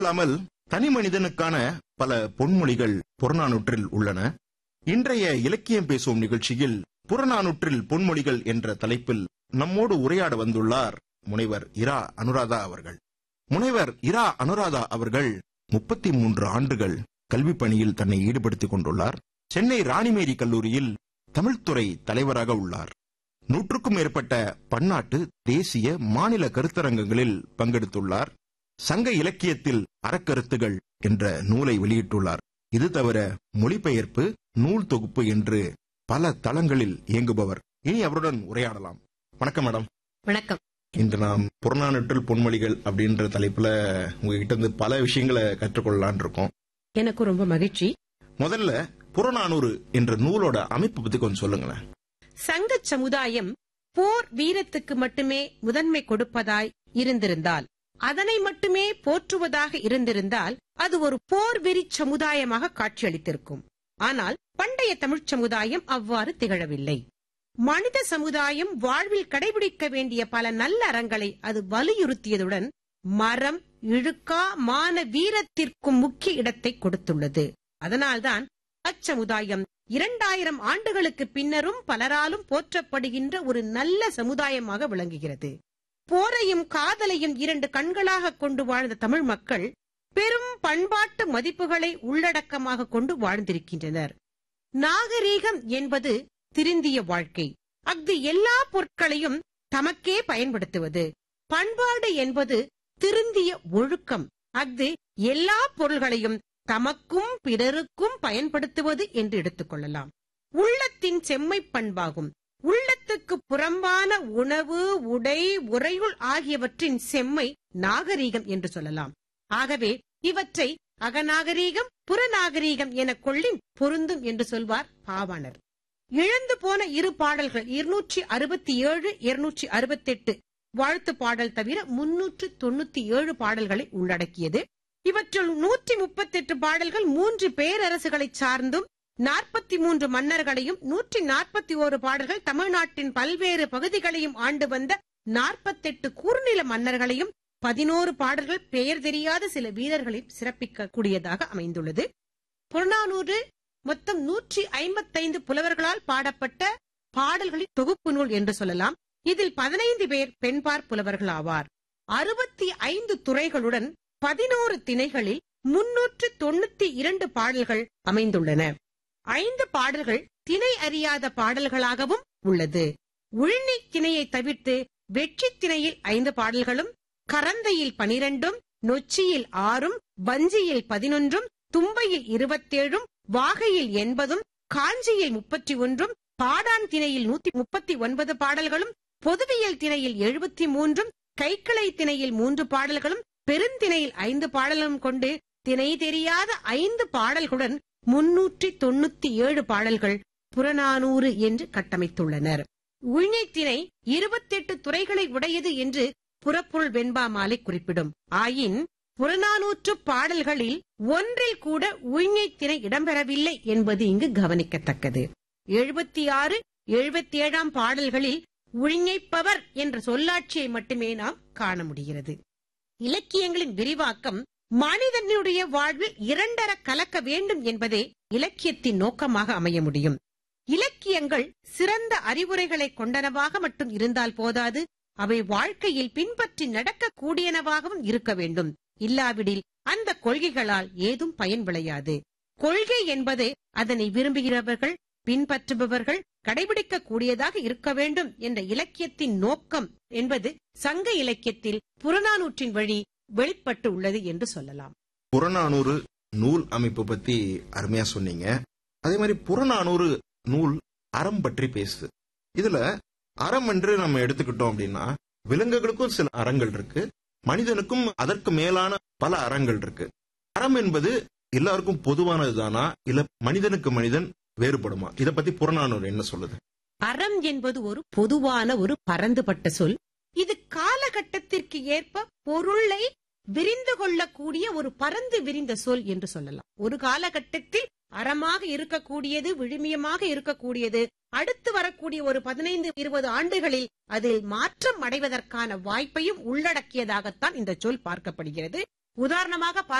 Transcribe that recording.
இல்லாமல் தனி மனிதனுக்கான பல பொன்மொழிகள் புறநானூற்றில் உள்ளன இன்றைய இலக்கியம் பேசும் நிகழ்ச்சியில் புறநானூற்றில் பொன்மொழிகள் என்ற தலைப்பில் நம்மோடு உரையாட வந்துள்ளார் முனைவர் இரா அனுராதா அவர்கள் முனைவர் இரா அனுராதா அவர்கள் முப்பத்தி மூன்று ஆண்டுகள் கல்வி பணியில் தன்னை ஈடுபடுத்திக் கொண்டுள்ளார் சென்னை ராணிமேரி கல்லூரியில் தமிழ்துறை தலைவராக உள்ளார் நூற்றுக்கும் மேற்பட்ட பன்னாட்டு தேசிய மாநில கருத்தரங்கங்களில் பங்கெடுத்துள்ளார் சங்க இலக்கியத்தில் அறக்கருத்துகள் என்ற நூலை வெளியிட்டுள்ளார் இது தவிர மொழிபெயர்ப்பு நூல் தொகுப்பு என்று பல தளங்களில் இயங்குபவர் இனி அவருடன் உரையாடலாம் வணக்கம் மேடம் வணக்கம் இன்று நாம் புறநானூற்றில் பொன்மொழிகள் அப்படின்ற தலைப்புல உங்ககிட்ட இருந்து பல விஷயங்களை கற்றுக்கொள்ளலான் இருக்கோம் எனக்கு ரொம்ப மகிழ்ச்சி முதல்ல புறநானூறு என்ற நூலோட அமைப்பு பத்தி கொஞ்சம் சொல்லுங்களேன் சங்க சமுதாயம் போர் வீரத்துக்கு மட்டுமே முதன்மை கொடுப்பதாய் இருந்திருந்தால் அதனை மட்டுமே போற்றுவதாக இருந்திருந்தால் அது ஒரு போர் வெறி சமுதாயமாக காட்சியளித்திருக்கும் ஆனால் பண்டைய தமிழ்ச் சமுதாயம் அவ்வாறு திகழவில்லை மனித சமுதாயம் வாழ்வில் கடைபிடிக்க வேண்டிய பல நல்ல அறங்களை அது வலியுறுத்தியதுடன் மரம் இழுக்கா மான வீரத்திற்கும் முக்கிய இடத்தை கொடுத்துள்ளது அதனால்தான் அச்சமுதாயம் இரண்டாயிரம் ஆண்டுகளுக்கு பின்னரும் பலராலும் போற்றப்படுகின்ற ஒரு நல்ல சமுதாயமாக விளங்குகிறது போரையும் காதலையும் இரண்டு கண்களாக கொண்டு வாழ்ந்த தமிழ் மக்கள் பெரும் பண்பாட்டு மதிப்புகளை உள்ளடக்கமாக கொண்டு வாழ்ந்திருக்கின்றனர் நாகரீகம் என்பது திருந்திய வாழ்க்கை அஃது எல்லா பொருட்களையும் தமக்கே பயன்படுத்துவது பண்பாடு என்பது திருந்திய ஒழுக்கம் அஃது எல்லா பொருள்களையும் தமக்கும் பிறருக்கும் பயன்படுத்துவது என்று எடுத்துக்கொள்ளலாம் உள்ளத்தின் செம்மை பண்பாகும் உள்ளத்துக்கு புறம்பான உணவு உடை உறையுள் ஆகியவற்றின் செம்மை நாகரீகம் என்று சொல்லலாம் ஆகவே இவற்றை அகநாகரீகம் புறநாகரீகம் என கொள்ளின் பொருந்தும் என்று சொல்வார் பாவாணர் இழந்து போன இரு பாடல்கள் இருநூற்றி அறுபத்தி ஏழு இருநூற்றி அறுபத்தெட்டு வாழ்த்து பாடல் தவிர முன்னூற்று தொண்ணூத்தி ஏழு பாடல்களை உள்ளடக்கியது இவற்றுள் நூற்றி முப்பத்தெட்டு பாடல்கள் மூன்று பேரரசுகளை சார்ந்தும் நாற்பத்தி மூன்று மன்னர்களையும் நூற்றி நாற்பத்தி ஓரு பாடல்கள் தமிழ்நாட்டின் பல்வேறு பகுதிகளையும் ஆண்டு வந்த நாற்பத்தெட்டு கூர்நில மன்னர்களையும் பதினோரு பாடல்கள் பெயர் தெரியாத சில வீரர்களையும் சிறப்பிக்க கூடியதாக அமைந்துள்ளது புறநானூறு மொத்தம் நூற்றி ஐம்பத்தைந்து புலவர்களால் பாடப்பட்ட பாடல்களின் தொகுப்பு நூல் என்று சொல்லலாம் இதில் பதினைந்து பேர் பெண்பார் புலவர்கள் ஆவார் அறுபத்தி ஐந்து துறைகளுடன் பதினோரு திணைகளில் முன்னூற்று தொண்ணூத்தி இரண்டு பாடல்கள் அமைந்துள்ளன ஐந்து பாடல்கள் திணை அறியாத பாடல்களாகவும் உள்ளது உள்நி திணையை தவிர்த்து வெற்றி திணையில் ஐந்து பாடல்களும் கரந்தையில் பனிரெண்டும் நொச்சியில் ஆறும் வஞ்சியில் பதினொன்றும் தும்பையில் இருபத்தேழும் வாகையில் எண்பதும் காஞ்சியில் முப்பத்தி ஒன்றும் பாடான் திணையில் நூத்தி முப்பத்தி ஒன்பது பாடல்களும் பொதுவியல் திணையில் எழுபத்தி மூன்றும் கைக்கிளை திணையில் மூன்று பாடல்களும் பெருந்திணையில் ஐந்து பாடலும் கொண்டு திணை தெரியாத ஐந்து பாடல்களுடன் முன்னூற்றி தொண்ணூத்தி ஏழு பாடல்கள் புறநானூறு என்று கட்டமைத்துள்ளனர் உள்நீத்திணை இருபத்தெட்டு துறைகளை உடையது என்று புறப்பொருள் வெண்பா மாலை குறிப்பிடும் ஆயின் புறநானூற்று பாடல்களில் ஒன்றில் கூட உள்நீத்திணை இடம்பெறவில்லை என்பது இங்கு கவனிக்கத்தக்கது எழுபத்தி ஆறு எழுபத்தி ஏழாம் பாடல்களில் உள்ஞைப்பவர் என்ற சொல்லாட்சியை மட்டுமே நாம் காண முடிகிறது இலக்கியங்களின் விரிவாக்கம் மனிதனுடைய வாழ்வில் இரண்டர கலக்க வேண்டும் என்பதே இலக்கியத்தின் நோக்கமாக அமைய முடியும் இலக்கியங்கள் சிறந்த அறிவுரைகளை கொண்டனவாக மட்டும் இருந்தால் போதாது அவை வாழ்க்கையில் பின்பற்றி நடக்க கூடியனவாகவும் இருக்க வேண்டும் இல்லாவிடில் அந்த கொள்கைகளால் ஏதும் பயன் விளையாது கொள்கை என்பது அதனை விரும்புகிறவர்கள் பின்பற்றுபவர்கள் கடைபிடிக்க கூடியதாக இருக்க வேண்டும் என்ற இலக்கியத்தின் நோக்கம் என்பது சங்க இலக்கியத்தில் புறநானூற்றின் வழி வெளிப்பட்டு உள்ளது என்று சொல்லலாம் புறநானூறு நூல் அமைப்பு பத்தி அருமையா சொன்னீங்க அதே மாதிரி புறநானூறு நூல் அறம் பற்றி பேசுது இதுல அறம் என்று நம்ம எடுத்துக்கிட்டோம் அப்படின்னா விலங்குகளுக்கும் சில அறங்கள் இருக்கு மனிதனுக்கும் அதற்கு மேலான பல அறங்கள் இருக்கு அறம் என்பது எல்லாருக்கும் பொதுவானதுதானா இல்ல மனிதனுக்கு மனிதன் வேறுபடுமா இத பத்தி புறநானூறு என்ன சொல்லுது அறம் என்பது ஒரு பொதுவான ஒரு பரந்துபட்ட சொல் இது காலகட்டத்திற்கு ஏற்ப பொருளை விரிந்து கொள்ளக்கூடிய ஒரு பரந்து விரிந்த சொல் என்று சொல்லலாம் ஒரு காலகட்டத்தில் அறமாக இருக்கக்கூடியது விழுமியமாக இருக்கக்கூடியது அடுத்து வரக்கூடிய ஒரு பதினைந்து இருபது ஆண்டுகளில் அதில் மாற்றம் அடைவதற்கான வாய்ப்பையும் உள்ளடக்கியதாகத்தான் இந்த சொல் பார்க்கப்படுகிறது உதாரணமாக